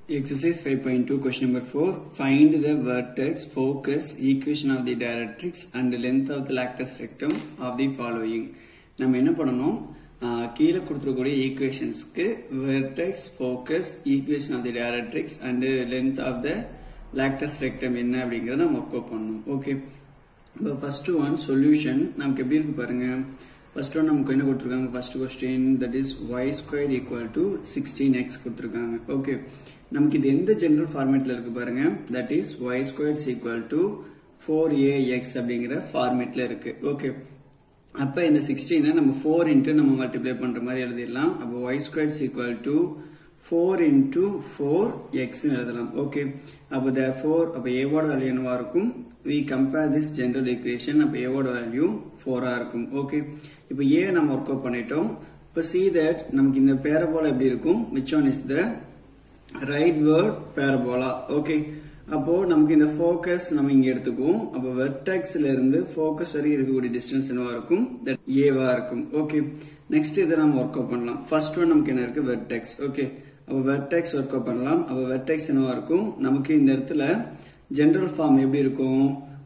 Exercise 5.2 question number 4 Find the vertex, focus, equation of the directrix and length of the lactus rectum of the following நம்ம என்ன பண்ணணும் ஆஹ் கீழே கொடுத்துருக்கூடிய ஈக்குவேஷன்ஸ்க்கு vertex focus equation of the directrix and length of the latus rectum என்ன அப்படிங்கிறத நம்ம ஒர்க் அவுட் பண்ணணும் ஓகே இப்போ ஃபர்ஸ்ட் ஒன் சொல்யூஷன் நமக்கு எப்படி இருக்கு பாருங்க ஃபர்ஸ்ட் ஒன் நமக்கு என்ன கொடுத்துருக்காங்க first question that is y square equal to sixteen x கொடுத்துருக்காங்க ஓகே நமக்கு இது எந்த ஜென்ரல் ஃபார்மேட்ல இருக்கு பாருங்க that is y square equal to four a x அப்படிங்கிற ஃபார்மேட்ல இருக்கு ஓகே அப்போ இந்த சிக்ஸ்டீனை நம்ம ஃபோர் இன்ட்டு நம்ம மல்டிப்ளை பண்ணுற மாதிரி எழுதிடலாம் அப்போ y square equal to four into four எக்ஸ்னு எழுதலாம் ஓகே அப்போ த ஃபோர் அப்போ ஏவோட வேல்யூ என்னவா இருக்கும் we compare this general equation அப்போ ஏவோட வேல்யூ ஃபோராக இருக்கும் ஓகே இப்போ ஏ நம்ம ஒர்க் அவுட் பண்ணிட்டோம் இப்போ சி தட் நமக்கு இந்த பேரபோலா எப்படி இருக்கும் which one is the rightward parabola okay அப்போ நமக்கு இந்த ஃபோக்கஸ் நம்ம இங்க எடுத்துக்குவோம் அப்போ வெர்டெக்ஸ்ல இருந்து ஃபோக்கஸ் வரைக்கும் இருக்கக்கூடிய டிஸ்டன்ஸ் என்னவா இருக்கும் தட் ஏவா இருக்கும் ஓகே நெக்ஸ்ட் இதை நம்ம ஒர்க் அவுட் பண்ணலாம் ஃபர்ஸ்ட் ஒன் நமக்கு என்ன இருக்கு வெர்டெக்ஸ் ஓகே அப்போ வெர்டெக்ஸ் ஒர்க் அவுட் பண்ணலாம் அப்போ வெர்டெக்ஸ் என்னவா இருக்கும் நமக்கு இந்த இடத்துல ஜென்ரல் ஃபார்ம் எப்படி இருக்கும்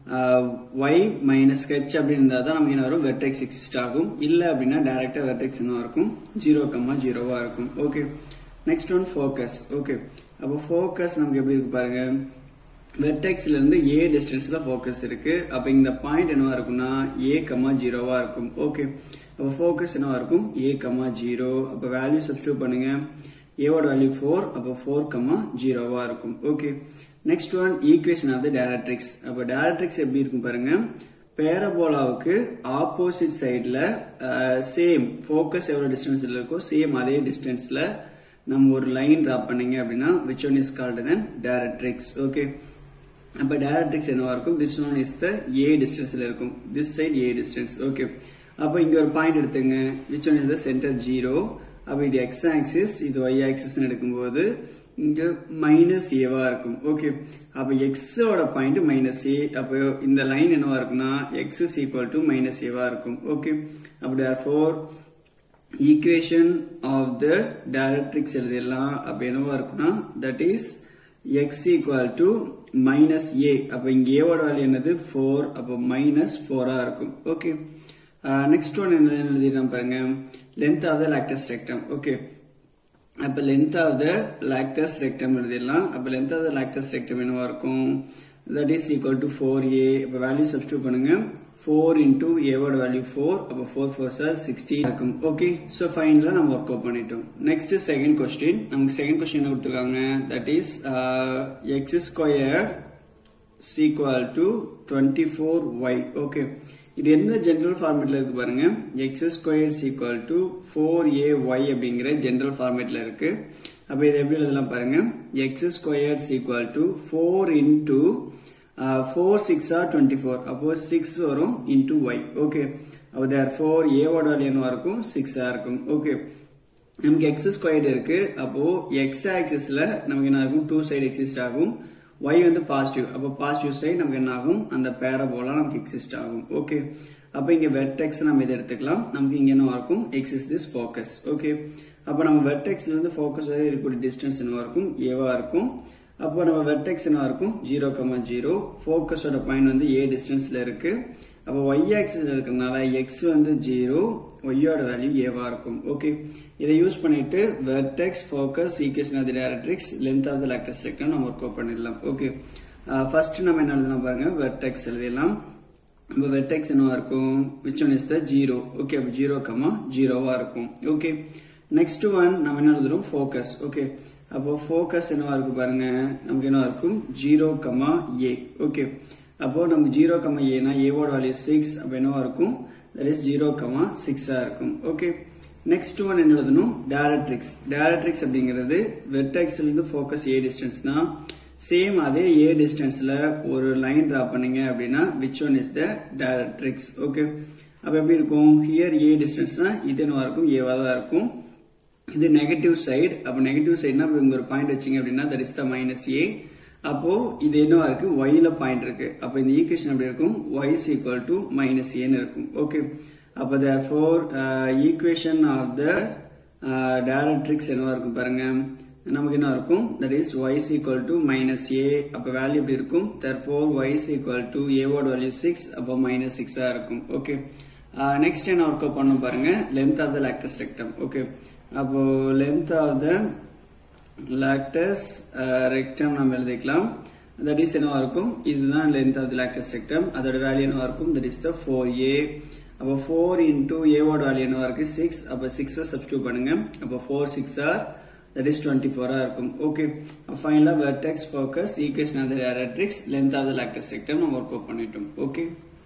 ஒய் மைனஸ் ஹெச் அப்படின்னு இருந்தால் தான் நமக்கு என்ன வரும் வெர்டெக்ஸ் எக்ஸிஸ்ட் ஆகும் இல்லை அப்படின்னா டைரக்டா வெர்டெக்ஸ் என்னவா இருக்கும் ஜீரோ கம்மா ஜீரோவா இருக்கும் okay next one focus okay அப்போ ஃபோக்கஸ் நமக்கு எப்படி இருக்கு பாருங்க வெர்டெக்ஸ்ல இருந்து ஏ டிஸ்டன்ஸ்ல ஃபோக்கஸ் இருக்கு அப்ப இந்த பாயிண்ட் என்னவா இருக்கும்னா ஏ கமா ஜீரோவா இருக்கும் ஓகே அப்ப ஃபோக்கஸ் என்னவா இருக்கும் ஏ கமா ஜீரோ அப்ப வேல்யூ சப்ஸ்டியூட் பண்ணுங்க ஏவோட வேல்யூ ஃபோர் அப்போ ஃபோர் கமா ஜீரோவா இருக்கும் okay next one equation of the directrix அப்ப டேரக்ட்ரிக்ஸ் எப்படி இருக்கும் பாருங்க பேரபோலாவுக்கு ஆப்போசிட் சைட்ல சேம் ஃபோக்கஸ் எவ்வளவு டிஸ்டன்ஸ்ல இருக்கோ சேம் அதே டிஸ்டன்ஸ்ல நம்ம ஒரு லைன் டிரா பண்ணீங்க அப்படின்னா which one is called then directrix okay அப்ப டேரக்ட்ரிக்ஸ் என்னவா இருக்கும் this one is the a டிஸ்டன்ஸ்ல இருக்கும் this side a distance okay அப்போ இங்க ஒரு பாயிண்ட் எடுத்துங்க which one is the centre zero அப்போ இது எக்ஸ் ஆக்சிஸ் இது ஒய் ஆக்சிஸ் எடுக்கும்போது இங்க மைனஸ் ஏவா இருக்கும் ஓகே அப்போ எக்ஸோட பாயிண்ட் மைனஸ் ஏ அப்போ இந்த லைன் என்னவா இருக்குன்னா x is equal to minus ஏவா இருக்கும் ஓகே அப்படி four equation of the directrix எழுதிடலாம் அப்போ என்னவா இருக்குன்னா that is x equal to minus a அப்போ இங்கே ஏவோட வேல்யூ என்னது ஃபோர் அப்போ மைனஸ் ஃபோராக இருக்கும் ஓகே நெக்ஸ்ட் ஒன் என்ன எழுதிடலாம் பாருங்க length of the latus rectum okay அப்போ length of the latus rectum எழுதிடலாம் அப்போ length of the latus rectum என்னவா இருக்கும் that is equal to four a இப்போ வேல்யூ சப்ஸ்டியூட் பண்ணுங்க ஃபோர் இன்டூ ஏவோட வேல்யூ ஃபோர் அப்போ ஃபோர் ஃபோர் சார் சிக்ஸ்டீன் இருக்கும் ஓகே ஸோ ஃபைனலாக நம்ம ஒர்க் அவுட் பண்ணிட்டோம் நெக்ஸ்ட் செகண்ட் கொஸ்டின் நமக்கு செகண்ட் கொஸ்டின் என்ன கொடுத்துருக்காங்க that is x square sequel to twenty four Y okay இது எந்த ஜென்ரல் ஃபார்மேட்ல இருக்கு பாருங்க x square sequel to four a y அப்படிங்கிற ஜென்ரல் ஃபார்மேட்ல இருக்கு அப்போ இதை எப்படி எழுதலாம் பாருங்க x square sequel to four into four six or twenty four அப்போ சிக்ஸ் வரும் இன்டூ ஒய் ஓகே அப்போ தேர் ஃபோர் ஏவோட வேல்யூ என்னவா இருக்கும் சிக்ஸா இருக்கும் ஓகே நமக்கு எக்ஸ் ஸ்கொயர்டு இருக்கு அப்போ எக்ஸ் ஆக்சிஸ்ல நமக்கு என்ன இருக்கும் டூ சைடு எக்ஸிஸ்ட் ஆகும் ஒய் வந்து பாசிட்டிவ் அப்போ பாசிட்டிவ் சைடு நமக்கு என்ன ஆகும் அந்த பேரபோலா நமக்கு எக்ஸிஸ்ட் ஆகும் ஓகே அப்போ இங்க வெர்டெக்ஸ் நம்ம இதை எடுத்துக்கலாம் நமக்கு இங்க என்ன இருக்கும் x is this focus okay அப்போ நம்ம வெர்டெக்ஸ்ல இருந்து ஃபோக்கஸ் வரை இருக்கக்கூடிய டிஸ்டன்ஸ் என்னவா இருக்கும் ஏவா இருக்கும் அப்போ நம்ம வெர்டெக்ஸ் என்ன இருக்கும் ஜீரோ கமா ஜீரோ ஃபோக்கஸோட பாயிண்ட் வந்து ஏ டிஸ்டன்ஸ்ல இருக்கு அப்போ ஒய் ஆக்சிஸ்ல இருக்கிறதுனால எக்ஸ் வந்து ஜீரோ ஒய்யோட வேல்யூ ஏவா இருக்கும் ஓகே இதை யூஸ் பண்ணிட்டு vertex focus equation of the directrix length of the latus rectum நம்ம ஒர்க் அவுட் பண்ணிடலாம் ஓகே ஃபர்ஸ்ட் நம்ம என்ன எழுதலாம் பாருங்க வெர்டெக்ஸ் எழுதிடலாம் இப்போ வெர்டெக்ஸ் என்னவா இருக்கும் which one is the zero okay அப்போ ஜீரோ கமா ஜீரோவா இருக்கும் ஓகே நெக்ஸ்ட் ஒன் நம்ம என்ன எழுதுறோம் ஃபோக்கஸ் ஓகே அப்போ ஃபோக்கஸ் என்னவா இருக்கு பாருங்க நமக்கு என்னவா இருக்கும் ஜீரோ கமா ஏ ஓகே அப்போ நமக்கு ஜீரோ கமா ஏனா ஏவோட வேல்யூ சிக்ஸ் அப்போ என்னவா இருக்கும் தட் இஸ் ஜீரோ கமா சிக்ஸா இருக்கும் ஓகே நெக்ஸ்ட் ஒன் என்ன எழுதணும் டேரக்ட்ரிக்ஸ் டேரக்ட்ரிக்ஸ் அப்படிங்கிறது வெர்டெக்ஸ்ல இருந்து ஃபோக்கஸ் ஏ டிஸ்டன்ஸ்னா சேம் அதே ஏ டிஸ்டன்ஸ்ல ஒரு லைன் டிரா பண்ணீங்க அப்படின்னா which one is the directrix okay அப்போ எப்படி இருக்கும் ஹியர் ஏ டிஸ்டன்ஸ்னா இது என்னவா இருக்கும் ஏவா தான் இருக்கும் இது நெகட்டிவ் சைடு அப்போ நெகட்டிவ் சைடுனா இங்க ஒரு பாயிண்ட் வச்சிங்க அப்படின்னா that is the minus a அப்போ இது என்னவா இருக்கு ஒய்ல பாயிண்ட் இருக்கு அப்போ இந்த ஈக்குவேஷன் எப்படி இருக்கும் y is equal to minus ஏன்னு இருக்கும் ஓகே அப்போ therefore equation of the directrix என்னவா இருக்கும் பாருங்க நமக்கு என்ன இருக்கும் that is y is equal to minus a அப்போ வேல்யூ எப்படி இருக்கும் therefore y is equal to a ஓட வேல்யூ சிக்ஸ் அப்போ மைனஸ் சிக்ஸாக இருக்கும் ஓகே நெக்ஸ்ட் என்ன ஒர்க் அவுட் பண்ணணும் பாருங்க length of the latus rectum okay அப்போ length of the latus rectum நம்ம எழுதிக்கலாம் தட் இஸ் என்னவா இருக்கும் இதுதான் length of the latus rectum அதோட வேல்யூ என்னவா இருக்கும் that is the four a அப்போ ஃபோர் இன்டூ ஏவோட வேல்யூ என்னவா இருக்கு சிக்ஸ் அப்போ சிக்ஸை சப்ஸ்டியூட் பண்ணுங்க அப்போ four six or that is twenty ஃபோராக இருக்கும் ஓகே ஃபைனலாக vertex focus equation of the directrix length of the latus rectum நம்ம ஒர்க் அவுட் பண்ணிட்டோம் okay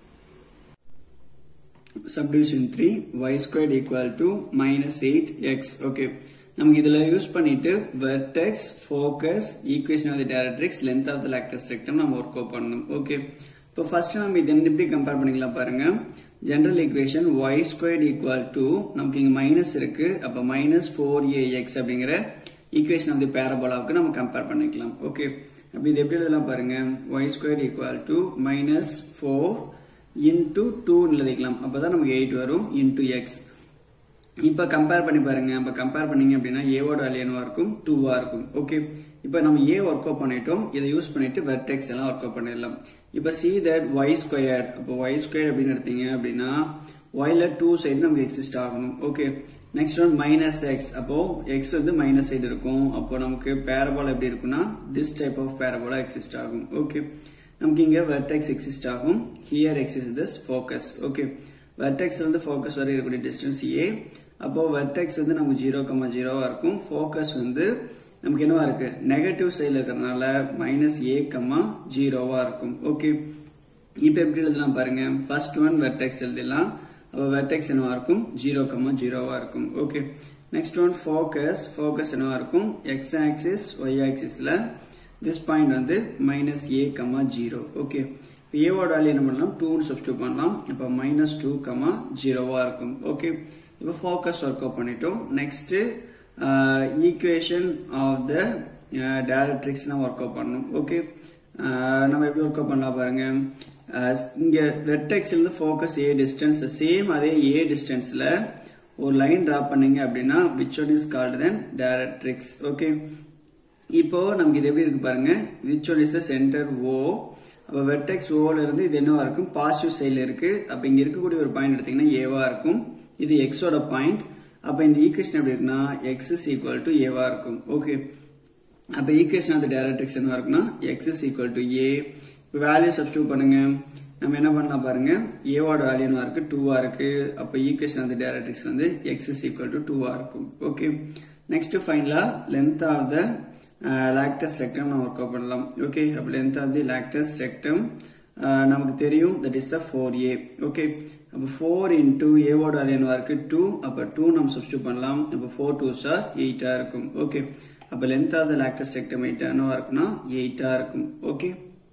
subdivision 3 y squared equal to minus 8x okay நமக்கு இதுல யூஸ் பண்ணிட்டு vertex focus equation of the directrix length of the lactus rectum நம்ம work out பண்ணணும் okay இப்போ first நம்ம இது எப்படி கம்பேர் பண்ணிக்கலாம் பாருங்க general equation y squared equal to நமக்கு இங்க மைனஸ் இருக்கு அப்ப மைனஸ் ஃபோர் ஏஎக்ஸ் அப்படிங்கிற ஈக்குவேஷன் ஆஃப் தி பேரபோலாவுக்கு நம்ம கம்பேர் பண்ணிக்கலாம் ஓகே அப்ப இது எப்படி எழுதலாம் பாருங்க y squared equal to minus four into டூன்னு எழுதிக்கலாம் அப்போ தான் நமக்கு எயிட் வரும் இன்டூ எக்ஸ் இப்போ கம்பேர் பண்ணி பாருங்க இப்போ கம்பேர் பண்ணீங்க அப்படின்னா ஏவோட வேல்யூ என்னவா இருக்கும் டூவாக இருக்கும் ஓகே இப்போ நம்ம ஏ ஒர்க் அவுட் பண்ணிட்டோம் இதை யூஸ் பண்ணிட்டு வெர்டெக்ஸ் எல்லாம் ஒர்க் அவுட் பண்ணிடலாம் இப்போ சி தட் ஒய் ஸ்கொயர் அப்போ ஒய் ஸ்கொயர் அப்படின்னு எடுத்தீங்க அப்படின்னா ஒய்ல டூ சைடு நமக்கு எக்ஸிஸ்ட் ஆகணும் okay next one minus x அப்போ எக்ஸ் வந்து மைனஸ் சைடு இருக்கும் அப்போ நமக்கு பேரபோலா எப்படி இருக்கும்னா this type of parabola exist ஆகும் ஓகே நமக்கு இங்க வெர்டெக்ஸ் எக்ஸிஸ்ட் ஆகும் here x is this focus okay vertex வந்து ஃபோக்கஸ் வரை இருக்கக்கூடிய டிஸ்டன்ஸ் ஏ அப்போ வெர்டெக்ஸ் வந்து நமக்கு ஜீரோ கம்மா ஜீரோவா இருக்கும் ஃபோக்கஸ் வந்து நமக்கு என்னவா இருக்கு நெகட்டிவ் சைடில் இருக்கிறதுனால மைனஸ் ஏ கம்மா ஜீரோவா இருக்கும் ஓகே இப்போ எப்படி எழுதலாம் பாருங்க ஃபர்ஸ்ட் ஒன் வெர்டெக்ஸ் எழுதிடலாம் அப்போ வெர்டெக்ஸ் என்னவா இருக்கும் ஜீரோ கம்மா ஜீரோவா இருக்கும் okay next one focus focus என்னவா இருக்கும் எக்ஸ் ஆக்சிஸ் ஒய் ஆக்சிஸ்ல திஸ் பாயிண்ட் வந்து minus a comma zero okay ஏவோட வேல்யூ என்ன பண்ணலாம் டூன்னு சப்ஸ்டியூட் பண்ணலாம் இப்போ மைனஸ் டூ கமா ஜீரோவா இருக்கும் ஓகே இப்போ ஃபோக்கஸ் ஒர்க் அவுட் பண்ணிட்டோம் next equation of the directrix நம்ம ஒர்க் அவுட் பண்ணணும் ஓகே நம்ம எப்படி ஒர்க் அவுட் பண்ணலாம் பாருங்க இங்க வெர்டெக்ஸ்ல இருந்து ஃபோக்கஸ் ஏ டிஸ்டன்ஸ் சேம் அதே ஏ டிஸ்டன்ஸ்ல ஒரு லைன் டிரா பண்ணீங்க அப்படின்னா which one is called then directrix okay இப்போ நமக்கு இது எப்படி இருக்கு பாருங்க which one is the center O அப்போ வெர்டெக்ஸ் ஓல இருந்து இது என்னவா இருக்கும் பாசிட்டிவ் சைடில் இருக்கு அப்போ இங்க இருக்கக்கூடிய ஒரு பாயிண்ட் எடுத்தீங்கன்னா ஏவா இருக்கும் இது எக்ஸோட பாயிண்ட் அப்போ இந்த ஈக்குவேஷன் எப்படி இருக்குன்னா எக்ஸ் இஸ் ஈக்குவல் டு ஏவா இருக்கும் ஓகே அப்போ ஈக்குவேஷன் ஆஃப் டேரக்ட்ரிக்ஸ் என்னவா இருக்குன்னா x is equal to a இப்போ வேல்யூ சப்ஸ்டியூட் பண்ணுங்க நம்ம என்ன பண்ணலாம் பாருங்க ஏவோட வேல்யூ என்ன இருக்கு டூவா இருக்கு அப்போ ஈக்குவேஷன் ஆஃப் டேரக்ட்ரிக்ஸ் வந்து எக்ஸ் இஸ் ஈக்குவல் டு டூவா இருக்கும் ஓகே நெக்ஸ்ட் ஃபைனலா length of the latus rectum நம்ம ஒர்க் அவுட் பண்ணலாம் ஓகே அப்போ length of the latus rectum நமக்கு தெரியும் that is the four a okay அப்போ ஃபோர் இன்டூ ஏவோட வேல்யூ என்னவா இருக்கு டூ அப்போ டூ நம்ம சப்ஸ்டியூட் பண்ணலாம் அப்போ ஃபோர் டூ சார் எயிட்டா இருக்கும் ஓகே அப்போ length of the latus rectum eight என்னவா இருக்குன்னா எயிட்டா இருக்கும் okay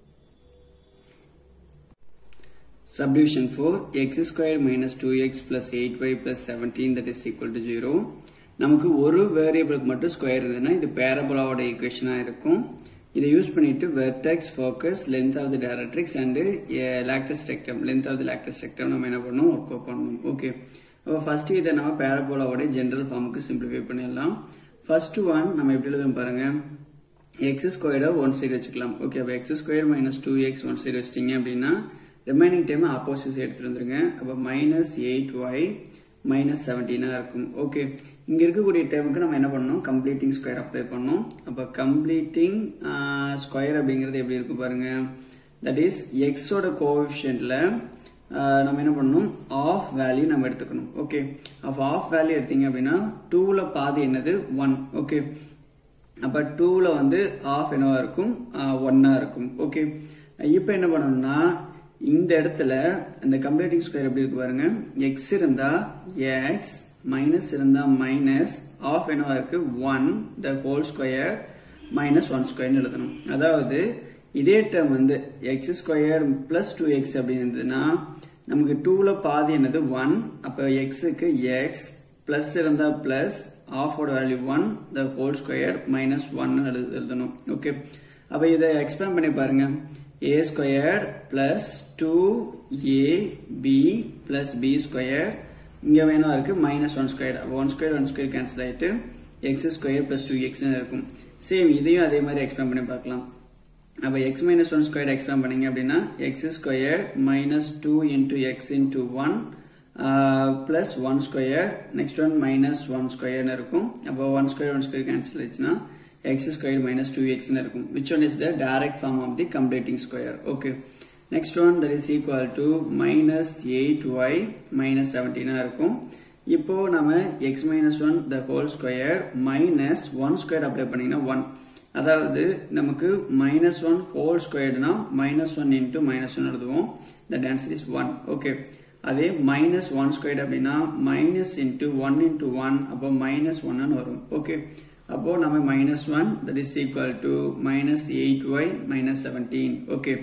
Subdivision 4 x square minus 2x plus 8y plus 17 that is equal to 0 நமக்கு ஒரு வேரியபிளுக்கு மட்டும் ஸ்கொயர் இருந்ததுன்னா இது பேரபோலாவோட ஈக்குவேஷனாக இருக்கும் இதை யூஸ் பண்ணிட்டு vertex focus length of the directrix and latus rectum length of the latus rectum நம்ம என்ன பண்ணணும் ஒர்க் அவுட் பண்ணணும் ஓகே அப்போ ஃபர்ஸ்ட் இதை நம்ம பேரபோலாவோட ஜென்ரல் ஃபார்முக்கு சிம்பிளிஃபை பண்ணிடலாம் ஃபர்ஸ்ட் ஒன் நம்ம எப்படி எழுதும் பாருங்க எக்ஸ் ஸ்கொயர்டை ஒன் சைடு வச்சுக்கலாம் ஓகே அப்போ x square minus two x one side வச்சிட்டிங்க அப்படின்னா ரிமைனிங் டைம் ஆப்போசிட் எடுத்துட்டு வந்துருங்க அப்போ மைனஸ் எயிட் ஒய் மைனஸ் செவன்டீனாக இருக்கும் ஓகே இங்கே இருக்கக்கூடிய டைமுக்கு நம்ம என்ன பண்ணணும் கம்ப்ளீட்டிங் ஸ்கொயர் அப்ளை பண்ணணும் அப்போ கம்ப்ளீட்டிங் ஸ்கொயர் அப்படிங்கிறது எப்படி இருக்கும் பாருங்க தட் இஸ் எக்ஸோட கோஎஃபிஷியன்ட்ல நம்ம என்ன பண்ணணும் ஆஃப் வேல்யூ நம்ம எடுத்துக்கணும் ஓகே அப்போ ஆஃப் வேல்யூ எடுத்தீங்க அப்படின்னா டூவில் பாதி என்னது ஒன் ஓகே அப்போ டூவில் வந்து ஆஃப் என்னவா இருக்கும் ஒன்னாக இருக்கும் ஓகே இப்போ என்ன பண்ணணும்னா இந்த இடத்துல இந்த கம்ப்ளீட்டிங் ஸ்கொயர் எப்படி இருக்கு பாருங்க எக்ஸ் இருந்தா எக்ஸ் மைனஸ் இருந்தா மைனஸ் ஆஃப் என்னவா இருக்கு one the whole square minus one ஸ்கொயர்னு எழுதணும் அதாவது இதே டேர்ம் வந்து x square plus two x அப்படின்னு இருந்ததுன்னா நமக்கு டூவில் பாதி என்னது ஒன் அப்போ எக்ஸுக்கு எக்ஸ் பிளஸ் இருந்தா பிளஸ் ஆஃபோட value one the whole square minus one எழுதணும் ஓகே அப்போ இதை எக்ஸ்பேண்ட் பண்ணி பாருங்க a squared plus 2ab plus b squared இங்க வேணும் இருக்கு மைனஸ் ஒன் ஸ்கொயர் அப்போ one square one square cancel ஆயிட்டு எக்ஸ் ஸ்கொயர் பிளஸ் டூ எக்ஸ்னு இருக்கும் சேம் இதையும் அதே மாதிரி எக்ஸ்பிளைன் பண்ணி பார்க்கலாம் அப்போ x minus one square explain பண்ணீங்க அப்படின்னா x square minus two into x into one plus one square next one minus one ஸ்கொயர்னு இருக்கும் அப்போ one square one square cancel ஆச்சுன்னா எக்ஸ் ஸ்கொயர் மைனஸ் டூ எக்ஸ்னு இருக்கும் which one is the direct form of the completing square okay next one that is equal to minus eight y minus செவன்டீனா இருக்கும் இப்போ நம்ம x minus one the whole square minus one square apply பண்ணீங்கன்னா one அதாவது நமக்கு minus one whole ஸ்கொயர்டுனா minus one into minus one எழுதுவோம் that answer is one okay அதே மைனஸ் ஒன் ஸ்கொயர் அப்படின்னா minus into one into one அப்போ minus ஒன்னு வரும் ஓகே அப்போ நம்ம minus one that is equal to minus eight y minus seventeen okay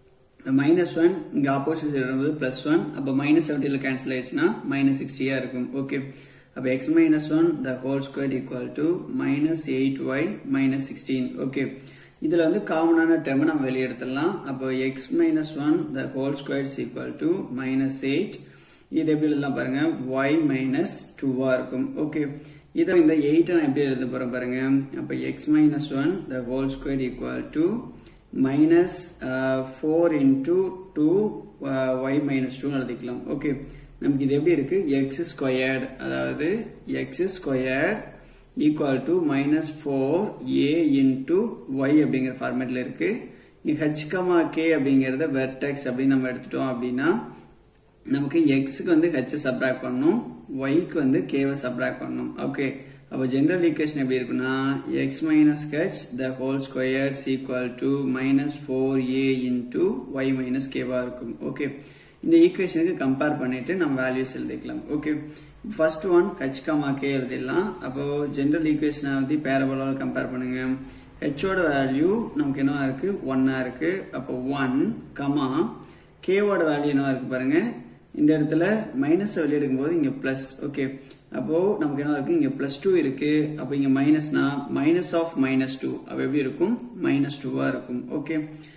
minus one இங்கே opposite வரும்போது ப்ளஸ் ஒன் அப்போ மைனஸ் செவன்டீனில் கேன்சல் ஆயிடுச்சுன்னா மைனஸ் சிக்ஸ்டியாக இருக்கும் ஓகே அப்போ x minus one the whole square equal to minus eight y minus sixteen okay இதில் வந்து காமனான டேர்மை நம்ம வெளியே எடுத்துடலாம் அப்போ x minus one the whole square is equal to minus eight இது எப்படி எழுதலாம் பாருங்க ஒய் மைனஸ் டூவாக இருக்கும் ஓகே இதை இந்த எயிட்டை நான் எப்படி எழுத போகிறேன் பாருங்க அப்போ x minus one the whole square equal to minus four into two y minus டூன்னு எழுதிக்கலாம் ஓகே நமக்கு இது எப்படி இருக்கு எக்ஸ் ஸ்கொயர்டு அதாவது x square equal to minus four a into y அப்படிங்கிற ஃபார்மேட்டில் இருக்கு இங்கே ஹெச் கமா கே அப்படிங்கிறத வெர்டெக்ஸ் அப்படின்னு நம்ம எடுத்துட்டோம் அப்படின்னா நமக்கு எக்ஸுக்கு வந்து ஹெச் சப்ராக்ட் பண்ணணும் ஒய்க்கு வந்து கேவை சப்ராக்ட் பண்ணணும் ஓகே அப்போ ஜென்ரல் ஈக்குவேஷன் எப்படி இருக்குன்னா x minus h the whole square equal to minus four a into y minus கேவாக இருக்கும் ஓகே இந்த ஈக்குவேஷனுக்கு கம்பேர் பண்ணிட்டு நம்ம வேல்யூஸ் எழுதிக்கலாம் okay first one h comma k எழுதிடலாம் அப்போ ஜென்ரல் ஈக்குவேஷனை வந்து பேரபோலால் கம்பேர் பண்ணுங்க ஹெச்சோட வேல்யூ நமக்கு என்னவா இருக்கு ஒன்னா இருக்கு அப்போ ஒன் கமா கேவோட வேல்யூ என்னவா இருக்கு பாருங்க இந்த இடத்துல மைனஸ் வெளியே எடுக்கும்போது இங்க பிளஸ் ஓகே அப்போ நமக்கு என்ன இருக்கு இங்க பிளஸ் டூ இருக்கு அப்போ இங்க மைனஸ்னா மைனஸ் ஆஃப் மைனஸ் டூ அப்போ எப்படி இருக்கும் மைனஸ் டூவா இருக்கும் ஓகே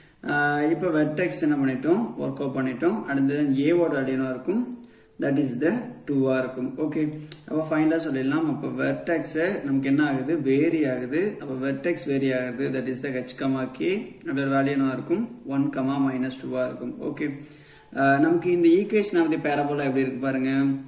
இப்போ வெர்டெக்ஸ் என்ன பண்ணிட்டோம் ஒர்க் அவுட் பண்ணிட்டோம் அடுத்தது ஏவோட வேல்யூ என்ன இருக்கும் தட் இஸ் த டூவா இருக்கும் ஓகே அப்போ ஃபைனலாக சொல்லிடலாம் அப்போ வெர்டெக்ஸை நமக்கு என்ன ஆகுது வேரி ஆகுது அப்போ வெர்டெக்ஸ் வேரி ஆகுது that is the h comma k அதோட வேல்யூ என்ன இருக்கும் ஒன் கமா மைனஸ் டூவா இருக்கும் ஓகே நமக்கு இந்த ஈக்குவேஷன் ஆஃப் தி பேரபோலா எப்படி இருக்கு பாருங்க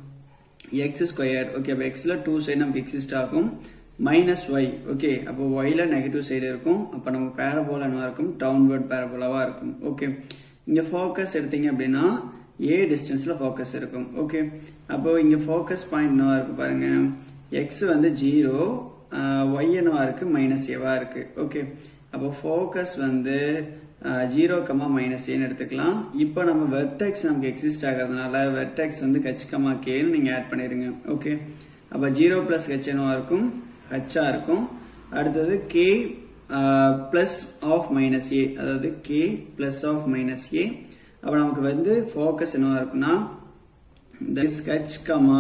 எக்ஸ் ஸ்கொயர் ஓகே அப்போ எக்ஸில் டூ சைடு நமக்கு எக்ஸிஸ்ட் ஆகும் மைனஸ் ஒய் ஓகே அப்போ ஒய்ல நெகட்டிவ் சைடு இருக்கும் அப்போ நமக்கு பேரபோலா என்ன இருக்கும் டவுன்வர்ட் பேரபோலாவா இருக்கும் ஓகே இங்கே ஃபோக்கஸ் எடுத்தீங்க அப்படின்னா ஏ டிஸ்டன்ஸில் ஃபோக்கஸ் இருக்கும் ஓகே அப்போ இங்கே ஃபோக்கஸ் பாயிண்ட் என்னவா இருக்கு பாருங்க எக்ஸ் வந்து ஜீரோ ஒய் என்னவா இருக்கு மைனஸ் ஏவா இருக்கு ஓகே அப்போ ஃபோக்கஸ் வந்து ஜீரோ கமா மைனஸ் ஏன்னு எடுத்துக்கலாம் இப்போ நம்ம வெர்டெக்ஸ் நமக்கு எக்ஸிஸ்ட் ஆகிறதுனால வெர்டெக்ஸ் வந்து ஹெச் கமா கேன்னு நீங்கள் ஆட் பண்ணிடுங்க ஓகே அப்போ ஜீரோ ப்ளஸ் ஹெச் என்னவா இருக்கும் ஹெச்சா இருக்கும் அடுத்தது k plus of minus a அதாவது k plus of minus a அப்போ நமக்கு வந்து ஃபோக்கஸ் என்னவா இருக்குன்னா this h comma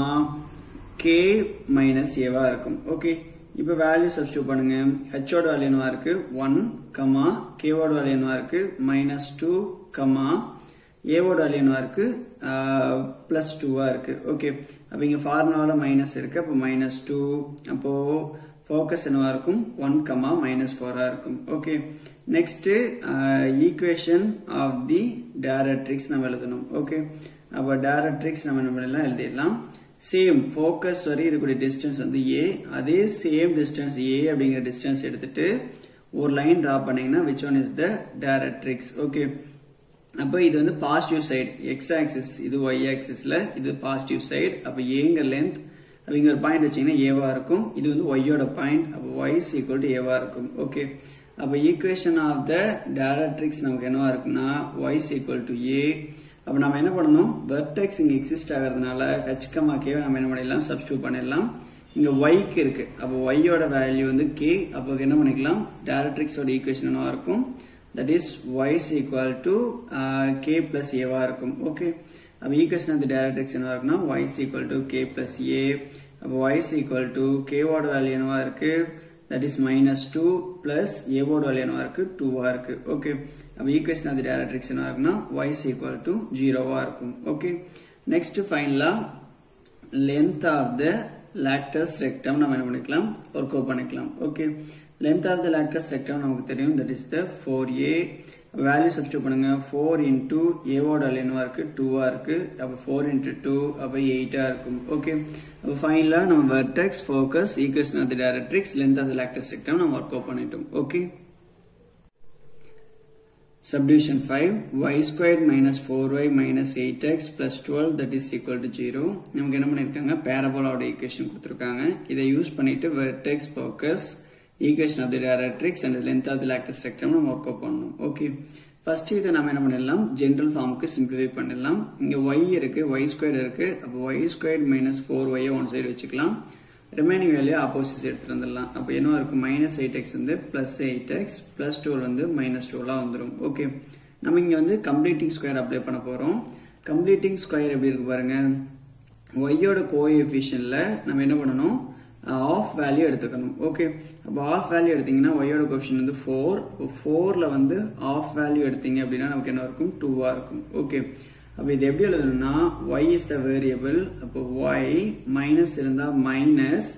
k minus ஏவா இருக்கும் ஓகே இப்போ வேல்யூ சப்ஸ்டியூட் பண்ணுங்க ஹெச்சோட வேல்யூ என்னவா இருக்கு ஒன் கமா கேவோட வேல்யூ என்னவா இருக்கு மைனஸ் டூ கமா ஏவோட வேல்யூ என்னவா இருக்கு பிளஸ் டூவா இருக்கு ஓகே அப்போ இங்கே ஃபார்முலாவில் மைனஸ் இருக்கு அப்போ மைனஸ் டூ அப்போ ஃபோக்கஸ் என்னவா இருக்கும் ஒன் கமா மைனஸ் ஃபோரா இருக்கும் okay next equation of the directrix நம்ம எழுதணும் ஓகே அப்போ டேரட்ரிக்ஸ் நம்ம என்ன பண்ணலாம் எழுதிடலாம் சேம் ஃபோக்கஸ் வரை இருக்கக்கூடிய டிஸ்டன்ஸ் வந்து ஏ அதே சேம் டிஸ்டன்ஸ் ஏ அப்படிங்கிற டிஸ்டன்ஸ் எடுத்துட்டு ஒரு லைன் ட்ரா பண்ணீங்கன்னா which one is the directrix okay அப்போ இது வந்து பாசிட்டிவ் சைடு எக்ஸ் ஆக்சிஸ் இது ஒய் ஆக்சிஸ்ல இது பாசிட்டிவ் சைடு அப்போ ஏங்க லென்த் அப்போ இங்கே ஒரு பாயிண்ட் வச்சிங்கன்னா ஏவா இருக்கும் இது வந்து ஒய்யோட பாயிண்ட் அப்போ ஒய் இஸ் ஈக்குவல் டு ஏவா இருக்கும் ஓகே அப்போ ஈக்குவேஷன் ஆஃப் த டேரட்ரிக்ஸ் நமக்கு என்னவா இருக்குன்னா y is equal to a அப்போ நம்ம என்ன பண்ணணும் வெர்டெக்ஸ் இங்கே எக்ஸிஸ்ட் ஆகிறதுனால ஹெச் கமா கேவை நம்ம என்ன பண்ணிடலாம் சப்ஸ்டியூட் பண்ணிடலாம் இங்கே ஒய்க்கு இருக்கு அப்போ ஒய்யோட வேல்யூ வந்து கே அப்போ என்ன பண்ணிக்கலாம் டேரட்ரிக்ஸோட ஈக்குவேஷன் என்னவா இருக்கும் that is y is equal to k plus ஏவா இருக்கும் ஓகே அப்போ ஈக்குவேஷன் ஆஃப் தி டேரக்ட்ரிக்ஸ் என்னவா இருக்குன்னா y is equal to k plus a அப்போ ஒய்ஸ் ஈக்குவல் டு கேவோட வேல்யூ என்னவா இருக்கு that is minus two plus ஏவோட வேல்யூ என்னவா இருக்கு டூவா இருக்கு ஓகே அப்போ ஈக்குவேஷன் ஆஃப் தி டேரக்ட்ரிக்ஸ் என்னவா இருக்குன்னா ஒய்ஸ் ஈக்குவல் டு ஜீரோவா இருக்கும் ஓகே நெக்ஸ்ட் ஃபைனலா length of the latus rectum நம்ம என்ன பண்ணிக்கலாம் ஒர்க் அவுட் பண்ணிக்கலாம் okay length of the latus rectum நமக்கு தெரியும் that is the four a value substitute பண்ணுங்க ஃபோர் இன்டூ ஏவோட என்னவா இருக்கு டூவா இருக்கு அப்போ ஃபோர் இன்டூ டூ அப்போ எயிட்டா இருக்கும் ஓகே அப்போ ஃபைனலாக நம்ம vertex focus equation of the directrix length of the latus rectum நம்ம ஒர்க் அவுட் பண்ணிட்டோம் okay Subdivision 5 y squared minus 4y minus 8x plus 12 that is equal to 0 நமக்கு என்ன பண்ணிருக்காங்க பேரபோலாவோட ஈக்குவேஷன் கொடுத்துருக்காங்க இதை யூஸ் பண்ணிட்டு vertex focus equation of the directrix and length of the latus rectum நம்ம work out பண்ணணும் okay first இதை நம்ம என்ன பண்ணிடலாம் ஜென்ரல் ஃபார்முக்கு சிம்பிளிஃபை பண்ணிடலாம் இங்க y இருக்கு y ஸ்கொயர் இருக்கு அப்போ y ஸ்கொயர் மைனஸ் ஃபோர் ஒய்யை ஒன் சைடு வச்சுக்கலாம் ரிமைனிங் வேல்யூ ஆப்போசிட் எடுத்துட்டு வந்துடலாம் அப்போ என்ன இருக்கும் மைனஸ் எயிட் எக்ஸ் வந்து plus eight x plus twelve வந்து மைனஸ் டுவெல்லாக வந்துடும் ஓகே நம்ம இங்கே வந்து கம்ப்ளீட்டிங் ஸ்கொயர் அப்ளை பண்ண போகிறோம் கம்ப்ளீட்டிங் ஸ்கொயர் எப்படி இருக்கு பாருங்க ஒய்யோட கோஎஃபிஷியனில் நம்ம என்ன பண்ணணும் ஆஃப் வேல்யூ எடுத்துக்கணும் ஓகே அப்போ ஆஃப் வேல்யூ எடுத்தீங்கன்னா ஒய்யோட கோஎஃபிஷியன் வந்து ஃபோர் இப்போ ஃபோரில் வந்து ஆஃப் வேல்யூ எடுத்தீங்க அப்படின்னா நமக்கு என்ன இருக்கும் டூவாக இருக்கும் ஓகே அப்போ இது எப்படி எழுதணும்னா ஒய் இஸ் த வேரியபிள் அப்போ ஒய் மைனஸ் இருந்தால் minus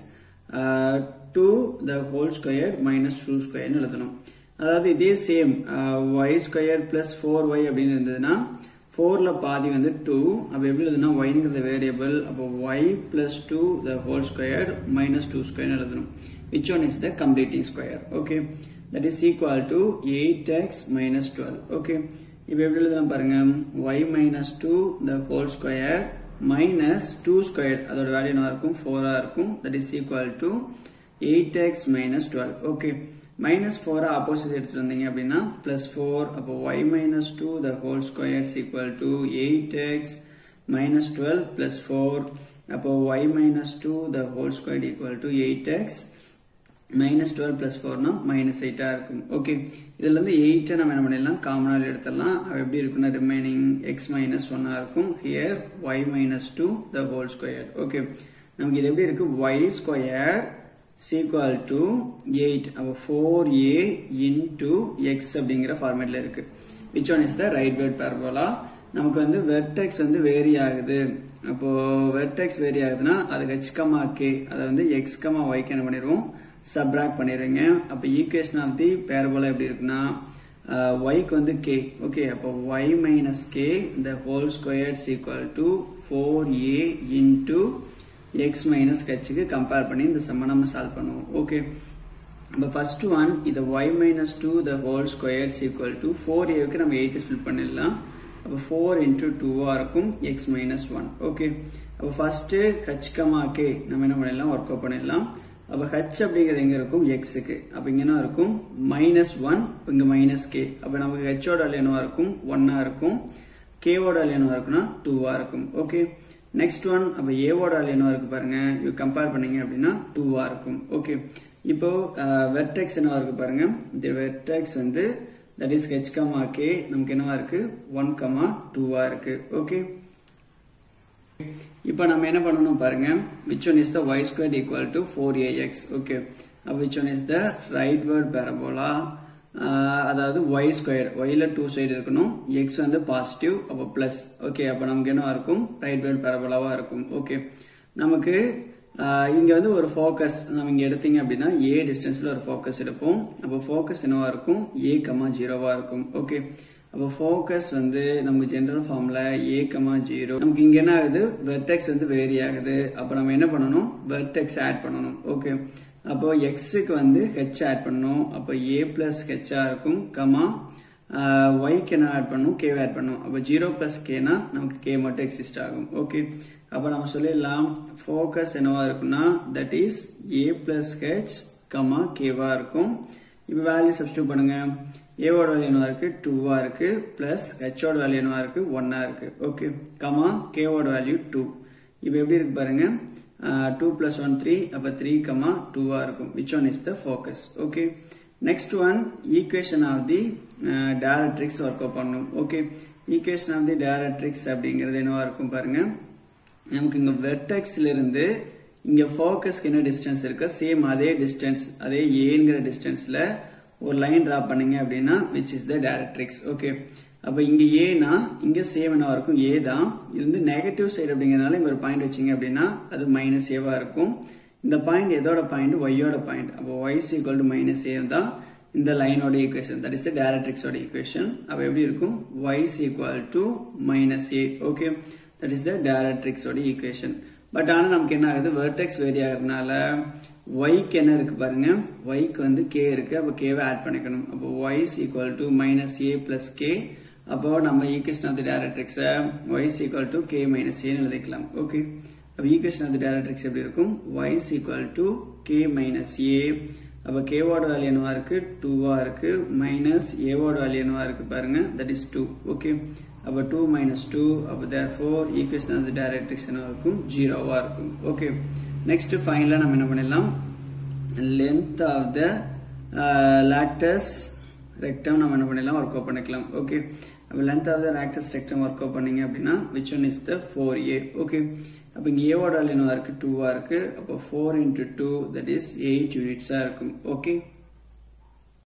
two the whole square minus two ஸ்கொயர்னு எழுதணும் அதாவது இதே same y square plus four y அப்படின்னு இருந்ததுன்னா ஃபோரில் பாதி வந்து டூ அப்போ எப்படி எழுதுனா ஒய்ங்கிறது வேரியபிள் அப்போ y plus two the whole square minus two ஸ்கொயர்னு எழுதணும் which one is the completing square okay that is equal to eight x minus twelve okay இப்போ எப்படி எழுதலாம் பாருங்க y minus two the whole square minus two square அதோட value என்ன இருக்கும் ஃபோரா இருக்கும் that is equal to eight x minus twelve okay minus ஃபோரை ஆப்போசிட் எடுத்துட்டு வந்தீங்க அப்படின்னா பிளஸ் ஃபோர் அப்போ y minus two the whole square is equal to eight x minus twelve plus four அப்போ y minus two the whole square equal to eight x minus twelve plus ஃபோர்னா minus எயிட்டாக இருக்கும் okay இதுலேருந்து எயிட்டை நம்ம என்ன பண்ணிடலாம் காமனால் எடுத்துடலாம் அது எப்படி இருக்குன்னா ரிமைனிங் எக்ஸ் மைனஸ் ஒன்னாக இருக்கும் here y minus two the whole square okay நமக்கு இது எப்படி இருக்கு y square sequel to eight அப்போ ஃபோர் ஏ இன்டூ எக்ஸ் அப்படிங்கிற ஃபார்மேட்டில் இருக்கு which one is the rightward parabola நமக்கு வந்து வெர்டெக்ஸ் வந்து வேரி ஆகுது அப்போ வெர்டெக்ஸ் வேரி ஆகுதுன்னா அது ஹெச் கமா கே அதை வந்து எக்ஸ் கமா ஒய்க்கு என்ன பண்ணிடுவோம் சப்ராக்ட் பண்ணிடுறீங்க அப்போ ஈக்குவேஷன் ஆஃப் தி பேரபோலா எப்படி இருக்குன்னா ஒய்க்கு வந்து கே ஓகே அப்போ ஒய் மைனஸ் கே இந்த whole square equal to four a into x minus ஹெச்சுக்கு கம்பேர் பண்ணி இந்த செம்ம நம்ம சால்வ் பண்ணுவோம் ஓகே இப்போ ஃபர்ஸ்ட் ஒன் இதை y minus two the whole square equal to four ஏவுக்கு நம்ம எயிட் ஸ்பிளிட் பண்ணிடலாம் அப்போ ஃபோர் இன்டூ டூவாக இருக்கும் எக்ஸ் மைனஸ் ஒன் ஓகே அப்போ ஃபர்ஸ்ட்டு ஹச் கமா கே நம்ம என்ன பண்ணிடலாம் ஒர்க் அவுட் பண்ணிடலாம் அப்போ ஹச் அப்படிங்கிறது எங்கே இருக்கும் எக்ஸுக்கு அப்போ இங்கே என்ன இருக்கும் மைனஸ் ஒன் இங்கே மைனஸ் கே அப்போ நமக்கு ஹெச்சோட வேல்யூ என்னவா இருக்கும் ஒன்னாக இருக்கும் கேவோட வேல்யூ என்னவா இருக்குன்னா டூவாக இருக்கும் ஓகே நெக்ஸ்ட் ஒன் அப்போ ஏவோட வேல்யூ என்னவா இருக்கு பாருங்க இது கம்பேர் பண்ணீங்க அப்படின்னா டூவாக இருக்கும் ஓகே இப்போ வெர்டெக்ஸ் என்னவா இருக்கு பாருங்க இந்த வெர்டெக்ஸ் வந்து that is h comma k நமக்கு என்னவா இருக்கு ஒன் கமா டூவா இருக்கு ஓகே இப்போ நம்ம என்ன பண்ணணும் பாருங்க which one is the y square equal to four a x okay which one is the rightward parabola அதாவது ஒய் ஸ்கொயர் ஒய்ல டூ சைடு இருக்கணும் எக்ஸ் வந்து பாசிட்டிவ் அப்போ பிளஸ் ஓகே அப்போ நமக்கு என்ன இருக்கும் ரைட் வேர்ட் பேரபோலாவா இருக்கும் ஓகே நமக்கு இங்க வந்து ஒரு ஃபோக்கஸ் நம்ம இங்க எடுத்தீங்க அப்படின்னா ஏ டிஸ்டன்ஸ்ல ஒரு ஃபோக்கஸ் எடுப்போம் அப்போ ஃபோக்கஸ் என்னவா இருக்கும் ஏ கமா ஜீரோவா இருக்கும் ஓகே அப்போ ஃபோக்கஸ் வந்து நமக்கு ஜென்ரல் ஃபார்ம்ல ஏ கமா ஜீரோ நமக்கு இங்க என்ன ஆகுது வெர்டெக்ஸ் வந்து வேரி ஆகுது அப்போ நம்ம என்ன பண்ணணும் வெர்டெக்ஸ் ஆட் பண்ணணும் ஓகே அப்போ எக்ஸுக்கு வந்து ஹெச் ஆட் பண்ணணும் அப்போ ஏ பிளஸ் ஹெச்சா இருக்கும் கமா ஒய்க்கு என்ன ஆட் பண்ணும் கே ஆட் பண்ணும் அப்போ ஜீரோ பிளஸ் கேனா நமக்கு கே மட்டும் எக்ஸிஸ்ட் ஆகும் ஓகே அப்போ நம்ம சொல்லிடலாம் ஃபோக்கஸ் என்னவா இருக்குன்னா that is a plus h comma கேவா இருக்கும் இப்போ வேல்யூ சப்ஸ்டியூட் பண்ணுங்க ஏவோட வேல்யூ என்னவா இருக்கு டூவா இருக்கு பிளஸ் ஹெச்சோட வேல்யூ என்னவா இருக்கு ஒன்னா இருக்கு ஓகே கமா கேவோட வேல்யூ டூ இப்போ எப்படி இருக்கு பாருங்க டூ பிளஸ் ஒன் த்ரீ அப்போ த்ரீ கமா டூவா இருக்கும் which one is the focus okay next one equation of the directrix work out பண்ணணும் okay equation of the directrix அப்படிங்கிறது என்னவா இருக்கும் பாருங்க நமக்கு இங்க வெர்டெக்ஸ்ல இருந்து இங்க ஃபோக்கஸ்க்கு என்ன டிஸ்டன்ஸ் இருக்கு சேம் அதே டிஸ்டன்ஸ் அதே ஏங்கிற டிஸ்டன்ஸ்ல ஒரு லைன் டிரா பண்ணீங்க அப்படின்னா which is the directrix okay அப்போ இங்கே ஏனா இங்கே சேவ் என்னவா இருக்கும் ஏ தான் இது வந்து நெகட்டிவ் சைடு அப்படிங்கிறதுனால இங்கே ஒரு பாயிண்ட் வச்சிங்க அப்படின்னா அது மைனஸ் ஏவா இருக்கும் இந்த பாயிண்ட் எதோட பாயிண்ட் ஒய்யோட பாயிண்ட் அப்போ y is equal to minus a தான் இந்த லைனோட ஈக்குவேஷன் தட் இஸ் த டேரக்ட்ரிக்ஸோட ஈக்குவேஷன் அப்போ எப்படி இருக்கும் y is equal to minus a okay that is the டேரக்ட்ரிக்ஸோட ஈக்குவேஷன் பட் ஆனால் நமக்கு என்ன ஆகுது வெர்டெக்ஸ் வேரி ஆகிறதுனால ஒய்க்கு என்ன இருக்கு பாருங்க ஒய்க்கு வந்து கே இருக்கு அப்போ கேவை ஆட் பண்ணிக்கணும் அப்போ y is equal to minus a plus k அப்போ நம்ம ஈக்குவேஷன் ஆஃப் த டேரக்ட்ரிக்ஸை y is equal to k minus ஏன்னு எழுதிக்கலாம் ஓகே அப்போ ஈக்குவேஷன் ஆஃப் த டேரக்ட்ரிக்ஸ் எப்படி இருக்கும் y is equal to k minus a அப்போ கேவோட வேல்யூ என்னவா இருக்கு டூவா இருக்கு மைனஸ் ஏவோட வேல்யூ என்னவா இருக்கு பாருங்க தட் இஸ் டூ ஓகே அப்போ டூ மைனஸ் டூ அப்போ therefore equation of the directrix என்ன இருக்கும் ஜீரோவா இருக்கும் ஓகே நெக்ஸ்ட் ஃபைனலாக நம்ம என்ன பண்ணிடலாம் length of the latus rectum நம்ம என்ன பண்ணிடலாம் ஒர்க் அவுட் பண்ணிக்கலாம் ஓகே அப்போ length of the latus rectum work out பண்ணீங்க அப்படின்னா which one is the four a okay அப்போ இங்கே ஏவோட என்னவா இருக்குது டூவாக இருக்குது அப்போ four into two that is eight யூனிட்ஸாக இருக்கும் ஓகே